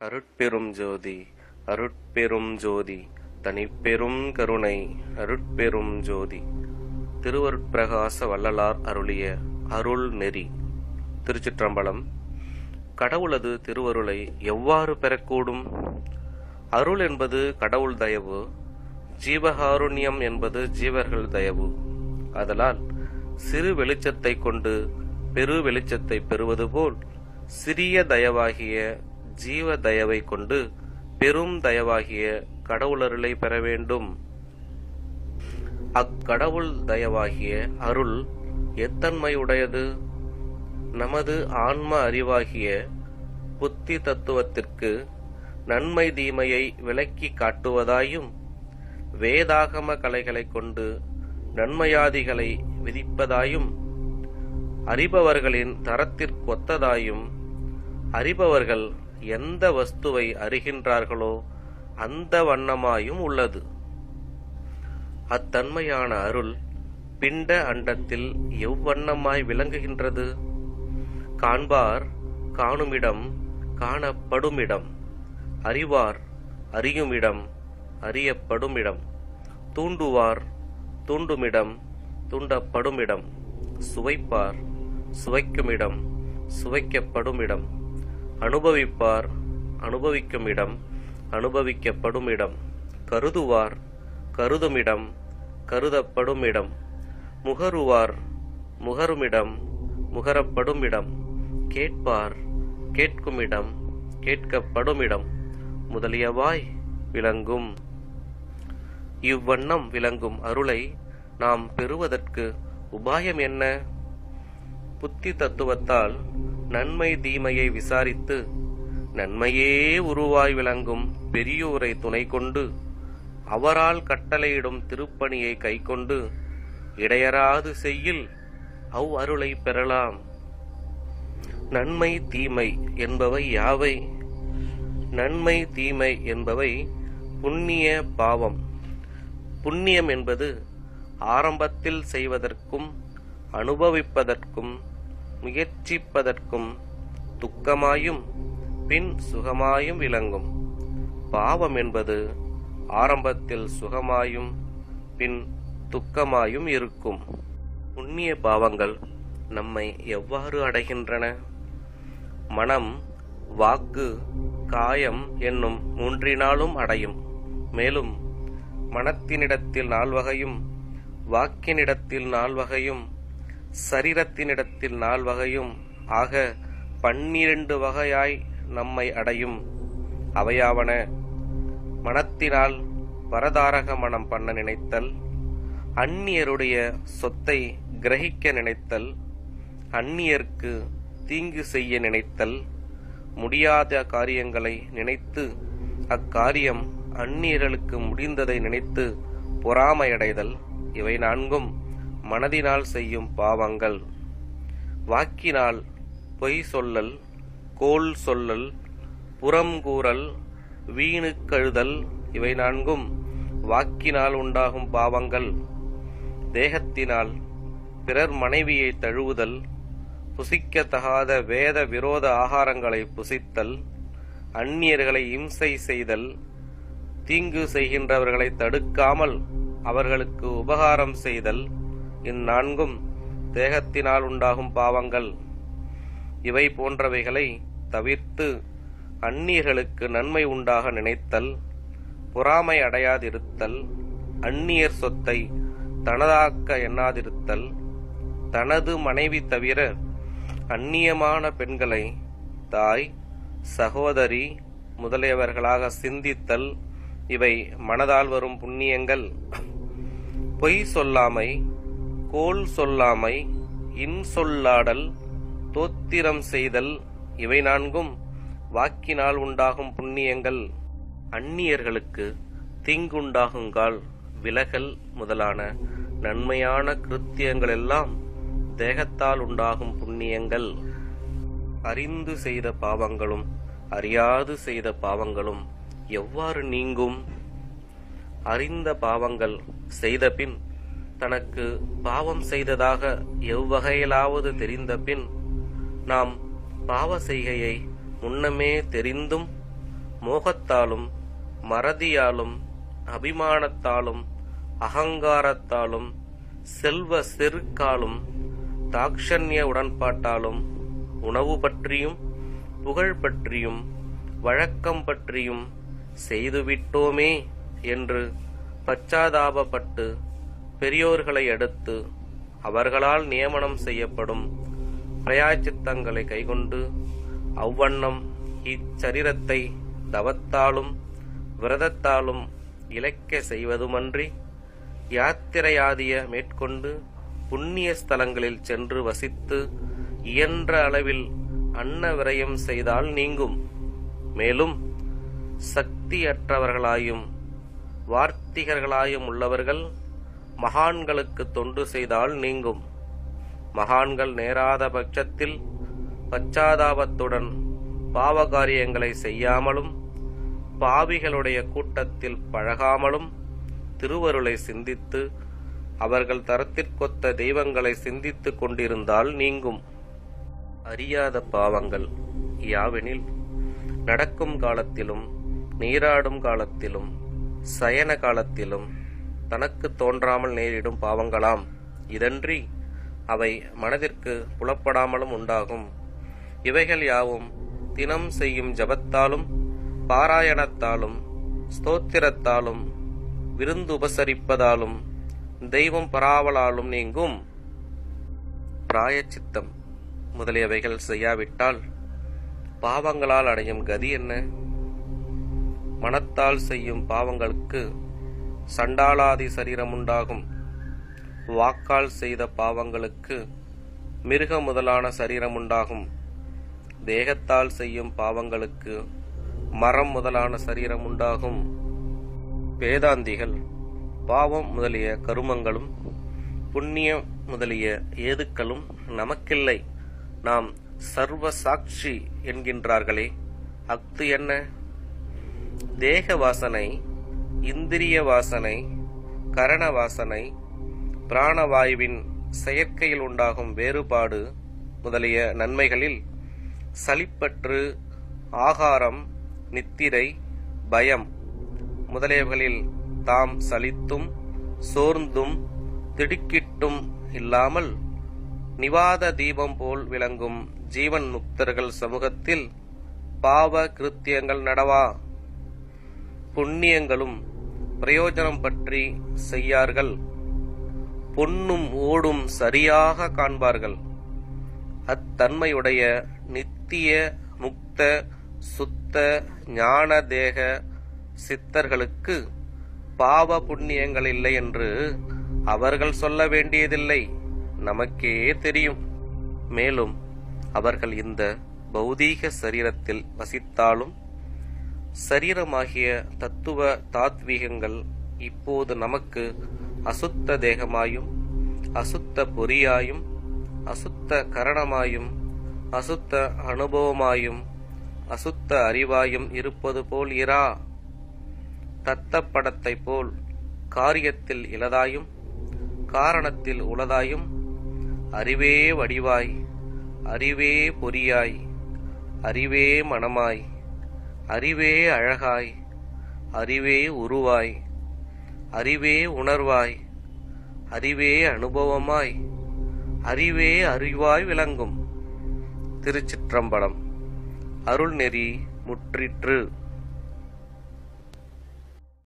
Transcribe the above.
அருட்பெரும் ஜோதி அருட்பெரும் ஜோதி தனிப்பெரும் கருணை அருட்பெரும் ஜோதி திருவருட்பிரகாச வள்ளலார் அருளிய அருள் நெறி திருச்சிற்றம்பலம் கடவுளது திருவருளை எவ்வாறு பெறக்கூடும் அருள் என்பது கடவுள் தயவு ஜீவகாருண்யம் என்பது ஜீவர்கள் தயவு அதலால் சிறு வெளிச்சத்தை கொண்டு பெரு வெளிச்சத்தை பெறுவது போல் சிறிய தயவாகிய ஜீவ தயவை கொண்டு பெரும் தயவாகிய கடவுளருளை பெற வேண்டும் அக்கடவுள் தயவாகிய அருள் எத்தன்மையுடையது நமது ஆன்ம அறிவாகிய புத்தி தத்துவத்திற்கு நன்மை தீமையை விளக்கி காட்டுவதாயும் வேதாகம கலைகளைக் கொண்டு நன்மையாதிகளை விதிப்பதாயும் அறிபவர்களின் தரத்திற்கொத்ததாயும் அறிபவர்கள் எந்த வஸ்துவை அறிகின்றார்களோ அந்த வண்ணமாயும் உள்ளது அத்தன்மையான அருள் பிண்ட அண்டத்தில் எவ்வண்ணமாய் விளங்குகின்றது காண்பார் காணுமிடம் காணப்படுமிடம் அறிவார் அறியுமிடம் அறியப்படுமிடம் தூண்டுவார் தூண்டுமிடம் தூண்டப்படுமிடம் சுவைப்பார் சுவைக்குமிடம் சுவைக்கப்படுமிடம் அனுபவிப்பார் அனுபவிக்குமிடம் அனுபவிக்கப்படுமிடம் கருதுவார் கருதுமிடம் கருதப்படுமிடம் முகருவார் முகருமிடம் முகரப்படுமிடம் கேட்பார் கேட்குமிடம் கேட்கப்படுமிடம் முதலியவாய் விளங்கும் இவ்வண்ணம் விளங்கும் அருளை நாம் பெறுவதற்கு உபாயம் என்ன புத்தி தத்துவத்தால் நன்மை தீமையை விசாரித்து நன்மையே உருவாய் விளங்கும் பெரியோரை துணை கொண்டு அவரால் கட்டளையிடும் திருப்பணியை கைக்கொண்டு இடையராது செய்யில் அவ் அருளை பெறலாம் நன்மை தீமை என்பவை யாவை நன்மை தீமை என்பவை புண்ணிய பாவம் புண்ணியம் என்பது ஆரம்பத்தில் செய்வதற்கும் அனுபவிப்பதற்கும் முயற்சிப்பதற்கும் துக்கமாயும் பின் சுகமாயும் விளங்கும் பாவம் என்பது ஆரம்பத்தில் சுகமாயும் பின் துக்கமாயும் இருக்கும் புண்ணிய பாவங்கள் நம்மை எவ்வாறு அடைகின்றன மனம் வாக்கு காயம் என்னும் மூன்றினாலும் அடையும் மேலும் மனத்தினிடத்தில் நால்வகையும் வாக்கினிடத்தில் நால்வகையும் சரீரத்தினிடத்தில் நால்வகையும் ஆக பன்னிரண்டு வகையாய் நம்மை அடையும் அவையாவன மனத்தினால் பரதாரக மனம் பண்ண நினைத்தல் அந்நியருடைய சொத்தை கிரகிக்க நினைத்தல் அந்நியர்க்கு தீங்கு செய்ய நினைத்தல் முடியாத காரியங்களை நினைத்து அக்காரியம் அந்நியர்களுக்கு முடிந்ததை நினைத்து பொறாமையடைதல் இவை நான்கும் மனதினால் செய்யும் பாவங்கள் வாக்கினால் பொய் சொல்லல் கோல் சொல்லல் புறம் கூறல் வீணுக்கழுதல் இவை நான்கும் வாக்கினால் உண்டாகும் பாவங்கள் தேகத்தினால் பிறர் மனைவியை தழுவுதல் புசிக்கத்தகாத வேத விரோத ஆகாரங்களை புசித்தல் அந்நியர்களை இம்சை செய்தல் தீங்கு செய்கின்றவர்களை தடுக்காமல் அவர்களுக்கு உபகாரம் செய்தல் இந்நான்கும் தேகத்தினால் உண்டாகும் பாவங்கள் இவை போன்றவைகளை தவிர்த்து அந்நியர்களுக்கு நன்மை உண்டாக நினைத்தல் பொறாமை அடையாதிருத்தல் அந்நியர் சொத்தை தனதாக்க எண்ணாதிருத்தல் தனது மனைவி தவிர அந்நியமான பெண்களை தாய் சகோதரி முதலியவர்களாக சிந்தித்தல் இவை மனதால் வரும் புண்ணியங்கள் பொய் சொல்லாமை கோல் சொல்லாமை இன்சொல்லாடல் தோத்திரம் செய்தல் இவை நான்கும் வாக்கினால் உண்டாகும் புண்ணியங்கள் அந்நியர்களுக்கு தீங்குண்டாகுங்கால் விலகல் முதலான நன்மையான கிருத்தியங்கள் எல்லாம் தேகத்தால் உண்டாகும் புண்ணியங்கள் அறிந்து செய்த பாவங்களும் அறியாது செய்த பாவங்களும் எவ்வாறு நீங்கும் அறிந்த பாவங்கள் செய்தபின் தனக்கு பாவம் செய்ததாக எவ்வகையிலாவது தெரிந்த பின் நாம் பாவ செய்கையை முன்னமே தெரிந்தும் மோகத்தாலும் மறதியாலும் அபிமானத்தாலும் அகங்காரத்தாலும் செல்வ செருக்காலும் தாக்ஷண்ய உடன்பாட்டாலும் உணவு பற்றியும் புகழ் பற்றியும் வழக்கம் பற்றியும் செய்துவிட்டோமே என்று பச்சாதாபப்பட்டு பெரியோர்களை அடுத்து அவர்களால் நியமனம் செய்யப்படும் பிரயாச்சித்தங்களை கைக்கொண்டு அவ்வண்ணம் இச்சரீரத்தை தவத்தாலும் விரதத்தாலும் இழைக்க செய்வதுமன்றி யாத்திரையாதிய மேற்கொண்டு புண்ணிய ஸ்தலங்களில் சென்று வசித்து இயன்ற அளவில் அன்ன விரயம் செய்தால் நீங்கும் மேலும் சக்தியற்றவர்களாயும் வார்த்திகர்களாயும் உள்ளவர்கள் மகான்களுக்கு தொண்டு செய்தால் நீங்கும் மகான்கள் நேராத பட்சத்தில் பச்சாதாபத்துடன் பாவகாரியங்களை செய்யாமலும் பாவிகளுடைய கூட்டத்தில் பழகாமலும் திருவருளை சிந்தித்து அவர்கள் தரத்திற்கொத்த தெய்வங்களை சிந்தித்துக் கொண்டிருந்தால் நீங்கும் அறியாத பாவங்கள் யாவெனில் நடக்கும் காலத்திலும் நீராடும் காலத்திலும் சயன காலத்திலும் தனக்கு தோன்றாமல் நேரிடும் பாவங்களாம் இதன்றி அவை மனதிற்கு புலப்படாமலும் உண்டாகும் இவைகள் யாவும் தினம் செய்யும் ஜபத்தாலும் பாராயணத்தாலும் ஸ்தோத்திரத்தாலும் விருந்து உபசரிப்பதாலும் தெய்வம் பராவலாலும் நீங்கும் பிராயச்சித்தம் முதலியவைகள் செய்யாவிட்டால் பாவங்களால் அடையும் கதி என்ன மனத்தால் செய்யும் பாவங்களுக்கு சண்டாளாதி சரீரம் உண்டாகும் வாக்கால் செய்த பாவங்களுக்கு மிருக முதலான சரீரம் உண்டாகும் தேகத்தால் செய்யும் பாவங்களுக்கு மரம் முதலான சரீரம் உண்டாகும் வேதாந்திகள் பாவம் முதலிய கருமங்களும் புண்ணியம் முதலிய ஏதுக்களும் நமக்கில்லை நாம் சர்வ சாட்சி என்கின்றார்களே அஃது என்ன தேக வாசனை இந்திரிய வாசனை கரண வாசனை பிராணவாயுவின் செயற்கையில் உண்டாகும் வேறுபாடு முதலிய நன்மைகளில் சலிப்பற்று ஆகாரம் நித்திரை பயம் முதலியவர்களில் தாம் சலித்தும் சோர்ந்தும் திடுக்கிட்டும் இல்லாமல் நிவாத தீபம் போல் விளங்கும் ஜீவன் முக்தர்கள் சமூகத்தில் பாவ கிருத்தியங்கள் நடவா புண்ணியங்களும் பிரயோஜனம் பற்றி செய்யார்கள் பொன்னும் ஓடும் சரியாக காண்பார்கள் அத்தன்மையுடைய நித்திய முக்த சுத்த ஞான தேக சித்தர்களுக்கு பாவ புண்ணியங்கள் இல்லை என்று அவர்கள் சொல்ல வேண்டியதில்லை நமக்கே தெரியும் மேலும் அவர்கள் இந்த பௌதீக சரீரத்தில் வசித்தாலும் சரீரமாகிய தத்துவ தாத்வீகங்கள் இப்போது நமக்கு அசுத்த தேகமாயும் அசுத்த பொறியாயும் அசுத்த கரணமாயும் அசுத்த அனுபவமாயும் அசுத்த அறிவாயும் இருப்பது போல் இரா தத்தப்படத்தை போல் காரியத்தில் இலதாயும் காரணத்தில் உளதாயும் அறிவே வடிவாய் அறிவே பொறியாய் அறிவே மனமாய் அறிவே அழகாய் அறிவே உருவாய் அறிவே உணர்வாய் அறிவே அனுபவமாய் அறிவே அறிவாய் விளங்கும் திருச்சிற்றம்பலம் அருள்நெறி முற்றிற்று